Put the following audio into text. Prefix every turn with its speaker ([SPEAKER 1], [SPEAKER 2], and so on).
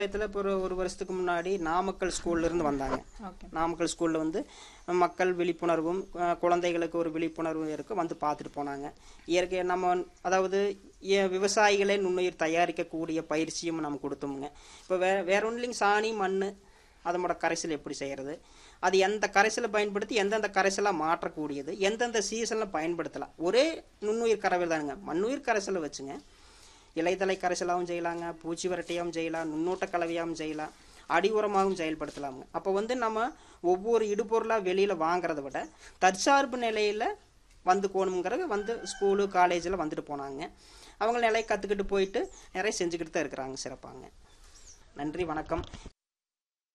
[SPEAKER 1] இதில் இப்போ ஒரு ஒரு வருஷத்துக்கு முன்னாடி நாமக்கல் ஸ்கூல்ல இருந்து வந்தாங்க
[SPEAKER 2] ஓகே
[SPEAKER 1] நாமக்கல் ஸ்கூலில் வந்து மக்கள் விழிப்புணர்வும் அஹ், குழந்தைகளுக்கு ஒரு விழிப்புணர்வும் இருக்கும் வந்து பார்த்துட்டு போனாங்க இயற்கை நம்ம அதாவது ஏ- விவசாயிகளே நுண்ணுயிர் தயாரிக்கக்கூடிய பயிற்சியும் நம்ம கொடுத்தோமுங்க இப்போ வே வேற ஒன்றும் இல்லைங்க சாணி மண் அதனோட கரைசல் எப்படி செய்கிறது அது எந்த கரைசலை பயன்படுத்தி எந்தெந்த கரைசலாக மாற்றக்கூடியது எந்தெந்த சீசனில் பயன்படுத்தலாம் ஒரே நுண்ணுயிர் கரைசல் தானுங்க மண்ணுயிர் கரைசலை வச்சுங்க இலைதலை கரைசலாகவும் செய்யலாங்க பூச்சி விரட்டியாகவும் செய்யலாம் நுண்ணூட்ட கலவையாகவும் செய்யலாம் அடி உரமாகவும் செயல்படுத்தலாமுங்க அப்போ வந்து நம்ம ஒவ்வொரு இடுபொருளாக வெளியில் வாங்குறத விட தற்சார்பு நிலையில் வந்து போகணுங்கிறது வந்து ஸ்கூலு காலேஜில் வந்துட்டு போனாங்க அவங்க நிலையை கற்றுக்கிட்டு போயிட்டு நிறைய செஞ்சுக்கிட்டு தான் இருக்கிறாங்க சிறப்பாங்க நன்றி வணக்கம்